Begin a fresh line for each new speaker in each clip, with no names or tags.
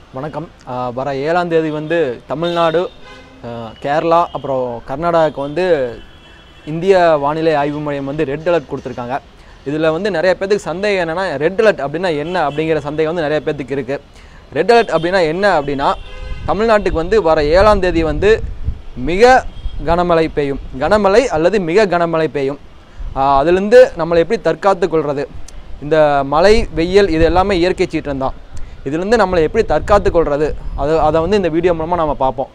வணக்கம் ஆஹ் வர ஏழாம் தேதி வந்து தமிழ்நாடு ஆஹ் கேரளா அப்புறம் கர்நாடகாவுக்கு வந்து இந்திய வானிலை ஆய்வு மையம் வந்து ரெட் அலர்ட் கொடுத்துருக்காங்க இதில் வந்து நிறைய பேத்துக்கு சந்தேகம் என்னென்னா ரெட் அலர்ட் அப்படின்னா என்ன அப்படிங்கிற சந்தேகம் வந்து நிறைய பேத்துக்கு இருக்குது ரெட் அலர்ட் அப்படின்னா என்ன அப்படின்னா தமிழ்நாட்டுக்கு வந்து வர ஏழாம் தேதி வந்து மிக கனமழை பெய்யும் கனமழை அல்லது மிக கனமழை பெய்யும் ஆஹ் அதிலிருந்து நம்மளை எப்படி தற்காத்து கொள்வது இந்த மழை வெயில் இது எல்லாமே இயற்கை சீற்றம் தான் இதுலேருந்து நம்மளை எப்படி தற்காத்து கொள்வது அது அதை வந்து இந்த வீடியோ மூலமாக நம்ம பார்ப்போம்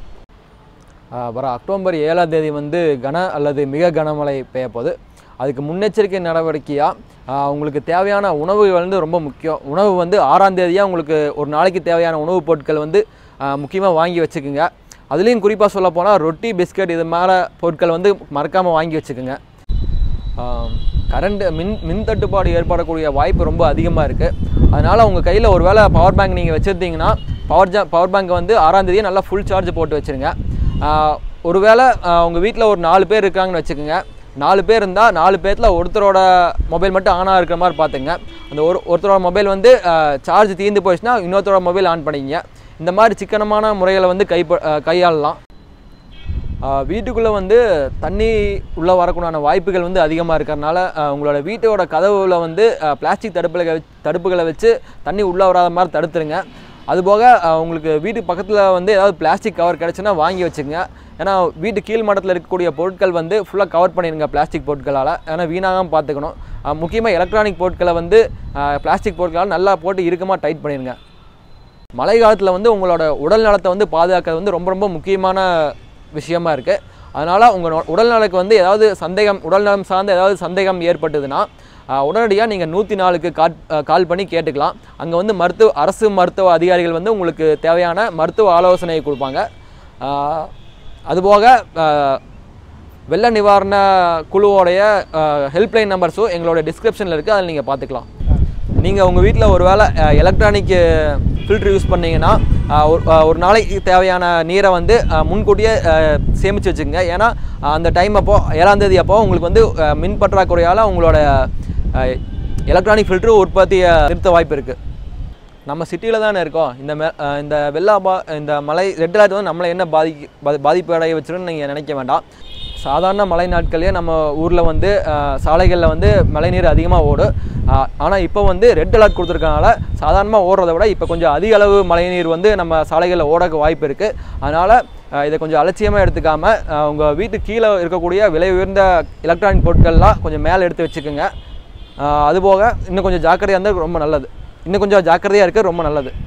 ஆஹ் வர அக்டோபர் ஏழாம் தேதி வந்து கன அல்லது மிக கனமழை பெய்ய போகுது அதுக்கு முன்னெச்சரிக்கை நடவடிக்கையாக உங்களுக்கு தேவையான உணவுகள் வந்து ரொம்ப முக்கியம் உணவு வந்து ஆறாம் தேதியாக உங்களுக்கு ஒரு நாளைக்கு தேவையான உணவுப் பொருட்கள் வந்து முக்கியமாக வாங்கி வச்சுக்கோங்க அதுலேயும் குறிப்பாக சொல்ல போனால் ரொட்டி பிஸ்கட் இது மாதிரி பொருட்கள் வந்து மறக்காமல் வாங்கி வச்சுக்கோங்க கரண்ட் மின் மின் தட்டுப்பாடு ஏற்படக்கூடிய வாய்ப்பு ரொம்ப அதிகமாக இருக்குது அதனால் உங்கள் கையில் ஒரு வேளை பவர் பேங்க் நீங்கள் வச்சுருந்தீங்கன்னா பவர் ஜா பவர் பேங்க் வந்து ஆறாம் தேதியே நல்லா ஃபுல் சார்ஜ் போட்டு வச்சுருங்க ஒருவேளை உங்கள் வீட்டில் ஒரு நாலு பேர் இருக்காங்கன்னு வச்சுக்கோங்க நாலு பேர் இருந்தால் நாலு பேர்த்தில் ஒருத்தரோட மொபைல் மட்டும் ஆனாக இருக்கிற மாதிரி பார்த்துங்க அந்த ஒரு ஒருத்தரோட மொபைல் வந்து சார்ஜ் தீர்ந்து போயிடுச்சுன்னா இன்னொருத்தரோட மொபைல் ஆன் பண்ணிக்கங்க இந்த மாதிரி சிக்கனமான முறைகளை வந்து கை கையாளலாம் வீட்டுக்குள்ளே வந்து தண்ணி உள்ளே வரக்கூடான வாய்ப்புகள் வந்து அதிகமாக இருக்கிறனால ஆஹ் உங்களோட வீட்டோட கதவுல வந்து பிளாஸ்டிக் தடுப்புகளை வச்சு தடுப்புகளை வச்சு தண்ணி உள்ளே வராத மாதிரி தடுத்துருங்க அதுபோக ஆஹ் உங்களுக்கு வீட்டு பக்கத்தில் வந்து ஏதாவது பிளாஸ்டிக் கவர் கிடச்சுன்னா வாங்கி வச்சுங்க ஏன்னா வீட்டு கீழ் மட்டத்தில் இருக்கக்கூடிய பொருட்கள் வந்து ஃபுல்லாக கவர் பண்ணிடுங்க பிளாஸ்டிக் பொருட்களால் ஏன்னா வீணாகாமல் பார்த்துக்கணும் முக்கியமாக எலக்ட்ரானிக் பொருட்களை வந்து பிளாஸ்டிக் பொருட்களால் நல்லா போட்டு இறுக்கமாக டைட் பண்ணிடுங்க மழை காலத்தில் வந்து உங்களோட உடல் நலத்தை வந்து பாதுகாக்கிறது வந்து ரொம்ப ரொம்ப முக்கியமான விஷயமா இருக்குது அதனால் உங்கள் உடல் நலக்கு வந்து ஏதாவது சந்தேகம் உடல் நலம் சார்ந்த ஏதாவது சந்தேகம் ஏற்பட்டதுன்னா உடனடியாக நீங்கள் நூற்றி நாலுக்கு கால் கால் பண்ணி கேட்டுக்கலாம் அங்கே வந்து மருத்துவ அரசு மருத்துவ அதிகாரிகள் வந்து உங்களுக்கு தேவையான மருத்துவ ஆலோசனையை கொடுப்பாங்க ஆஹ் அதுபோக ஆஹ் வெள்ள நிவாரண குழுவோடைய ஹெல்ப்லைன் நம்பர்ஸும் எங்களோட டிஸ்கிரிப்ஷனில் இருக்குது அதில் நீங்கள் பார்த்துக்கலாம் நீங்கள் உங்கள் வீட்டில் ஒரு வேளை எலக்ட்ரானிக் ஃபில்ட்ரு யூஸ் பண்ணீங்கன்னா அஹ், ஒரு அஹ், ஒரு நாளைக்கு தேவையான நீரை வந்து அஹ், முன்கூட்டியே அஹ், சேமித்து வச்சுக்கோங்க ஏன்னா அஹ், அந்த டைம் அப்போ ஏழாம் தேதி அப்போ உங்களுக்கு வந்து அஹ், மின் பற்றாக்குறையால் உங்களோட எலக்ட்ரானிக் ஃபில்ட்ரு உற்பத்தியை நிறுத்த வாய்ப்பு இருக்குது நம்ம சிட்டியில் தானே இருக்கோம் இந்த மெ அஹ் இந்த வெள்ள பா இந்த மழை ரெட் அலர்ட் வந்து நம்மளை என்ன பாதிக்கு பாதி- பாதிப்பு அடைய வச்சிருன்னு நீங்கள் நினைக்க வேண்டாம் சாதாரண மழை நாட்கள்லேயே நம்ம ஊரில் வந்து சாலைகளில் வந்து மழைநீர் அதிகமாக ஓடும் ஆனால் இப்போ வந்து ரெட் அலர்ட் கொடுத்துருக்கனால சாதாரணமாக ஓடுறத விட இப்போ கொஞ்சம் அதிக அளவு மழைநீர் வந்து நம்ம சாலைகளில் ஓடக்கு வாய்ப்பு இருக்குது அதனால் இதை கொஞ்சம் அலட்சியமாக எடுத்துக்காமல் உங்கள் வீட்டு கீழே இருக்கக்கூடிய விலை உயர்ந்த எலக்ட்ரானிக் பொருட்கள்லாம் கொஞ்சம் மேலே எடுத்து வச்சுக்கோங்க ஆஹ் அதுபோக இன்னும் கொஞ்சம் ஜாக்கிரதையாக இருந்தால் ரொம்ப நல்லது இன்னும் கொஞ்சம் ஜாக்கிரதையாக இருக்க ரொம்ப நல்லது